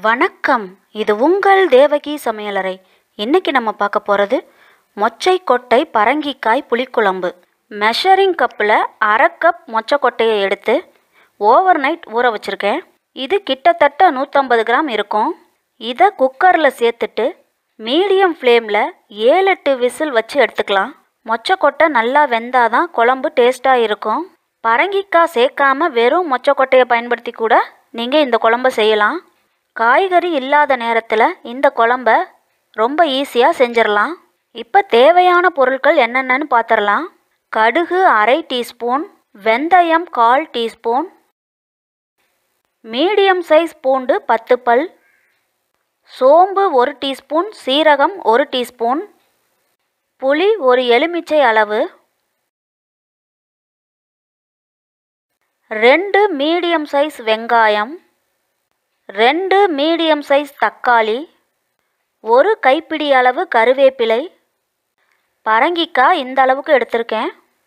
வணக்கம் இது உங்கள் தேவகி சமையலறை இன்னைக்கு நம்ம பார்க்க போகிறது மொச்சை கொட்டை பரங்கிக்காய் புளிக்குழம்பு மெஷரிங் கப்பில் அரை கப் மொச்சை கொட்டையை எடுத்து ஓவர் நைட் ஊற வச்சுருக்கேன் இது கிட்டத்தட்ட நூற்றம்பது கிராம் இருக்கும் இதை குக்கரில் சேர்த்துட்டு மீடியம் ஃப்ளேமில் ஏழு எட்டு விசில் வச்சு எடுத்துக்கலாம் மொச்சக்கொட்டை நல்லா வெந்தாதான் குழம்பு டேஸ்ட்டாக இருக்கும் பரங்கிக்காய் சேர்க்காம வெறும் மொச்சக்கொட்டையை பயன்படுத்தி கூட நீங்கள் இந்த குழம்ப செய்யலாம் காய்கறி இல்லாத நேரத்தில் இந்த குழம்ப ரொம்ப ஈஸியாக செஞ்சிடலாம் இப்போ தேவையான பொருட்கள் என்னென்னன்னு பார்த்துடலாம் கடுகு அரை டீஸ்பூன் வெந்தயம் கால் டீஸ்பூன் மீடியம் சைஸ் பூண்டு பத்து பல் சோம்பு ஒரு டீஸ்பூன் சீரகம் ஒரு டீஸ்பூன் புளி ஒரு எலுமிச்சை அளவு ரெண்டு மீடியம் சைஸ் வெங்காயம் ரெண்டு மீடியம் சைஸ் தக்காளி ஒரு கைப்பிடி அளவு கருவேப்பிலை பரங்கிக்காய் இந்த அளவுக்கு எடுத்திருக்கேன்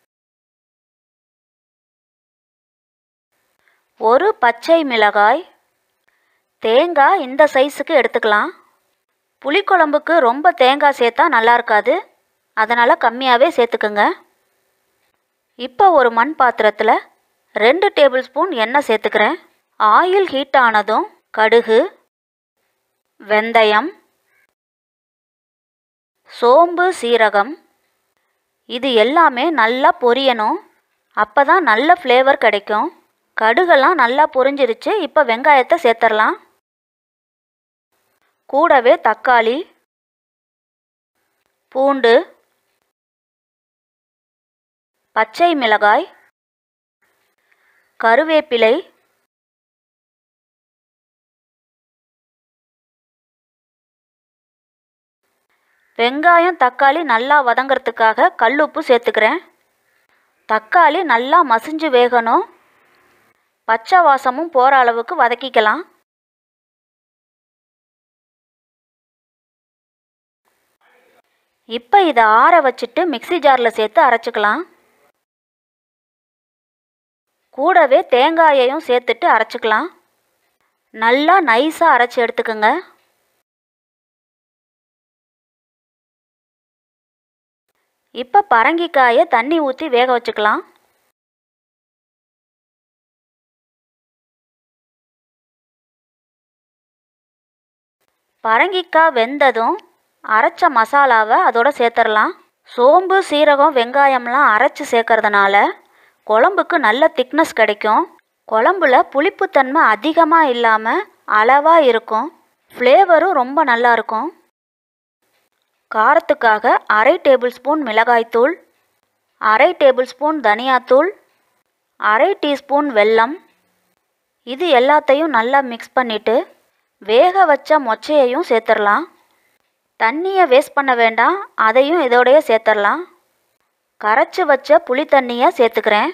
ஒரு பச்சை மிளகாய் தேங்காய் இந்த சைஸுக்கு எடுத்துக்கலாம் புளிக்குழம்புக்கு ரொம்ப தேங்காய் சேர்த்தா நல்லா இருக்காது அதனால் கம்மியாகவே சேர்த்துக்குங்க இப்போ ஒரு மண் பாத்திரத்தில் ரெண்டு டேபிள் ஸ்பூன் எண்ணெய் சேர்த்துக்கிறேன் ஆயில் ஹீட் ஆனதும் கடுகு வெந்தயம் சோம்பு சீரகம் இது எல்லாமே நல்லா பொரியணும் அப்போ தான் நல்ல ஃப்ளேவர் கிடைக்கும் கடுகெல்லாம் நல்லா பொரிஞ்சிருச்சு இப்போ வெங்காயத்தை சேர்த்துடலாம் கூடவே தக்காளி பூண்டு பச்சை மிளகாய் கருவேப்பிலை வெங்காயம் தக்காளி நல்லா வதங்கிறதுக்காக கல்லுப்பு சேர்த்துக்கிறேன் தக்காளி நல்லா மசிஞ்சு வேகணும் பச்சை வாசமும் போகிற அளவுக்கு வதக்கிக்கலாம் இப்போ இதை ஆற வச்சுட்டு மிக்ஸி ஜாரில் சேர்த்து அரைச்சிக்கலாம் கூடவே தேங்காயையும் சேர்த்துட்டு அரைச்சிக்கலாம் நல்லா நைஸாக அரைச்சி எடுத்துக்கோங்க இப்போ பரங்கிக்காயை தண்ணி ஊற்றி வேக வச்சுக்கலாம் பரங்கிக்காய் வெந்ததும் அரைச்ச மசாலாவை அதோட சேர்த்துடலாம் சோம்பு சீரகம் வெங்காயம்லாம் அரைச்சி சேர்க்கறதுனால குழம்புக்கு நல்ல திக்னஸ் கிடைக்கும் குழம்புல புளிப்புத்தன்மை அதிகமாக இல்லாமல் அளவாக இருக்கும் ஃப்ளேவரும் ரொம்ப நல்லா இருக்கும் காரத்துக்காக அரை டேபிள் ஸ்பூன் மிளகாய்த்தூள் அரை டேபிள் ஸ்பூன் தனியாத்தூள் அரை டீஸ்பூன் வெல்லம் இது எல்லாத்தையும் நல்லா மிக்ஸ் பண்ணிவிட்டு வேக வச்ச மொச்சையையும் சேர்த்துடலாம் தண்ணியை வேஸ்ட் பண்ண வேண்டாம் அதையும் இதோடைய சேர்த்துடலாம் கரைச்சி வச்ச புளி தண்ணியை சேர்த்துக்கிறேன்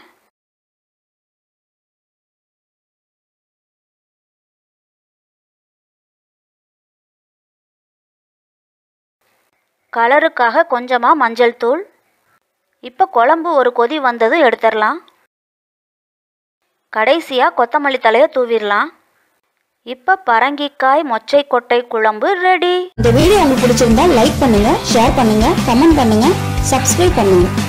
கலருக்காக கொஞ்சமாக மஞ்சள் தூள் இப்போ குழம்பு ஒரு கொதி வந்ததும் எடுத்துடலாம் கடைசியாக கொத்தமல்லி தலையை தூவிடலாம் இப்போ பரங்கிக்காய் மொச்சை கொட்டை குழம்பு ரெடி இந்த வீடியோ உங்களுக்கு பிடிச்சிருந்தா லைக் பண்ணுங்க ஷேர் பண்ணுங்க கமெண்ட் பண்ணுங்க சப்ஸ்கிரைப் பண்ணுங்க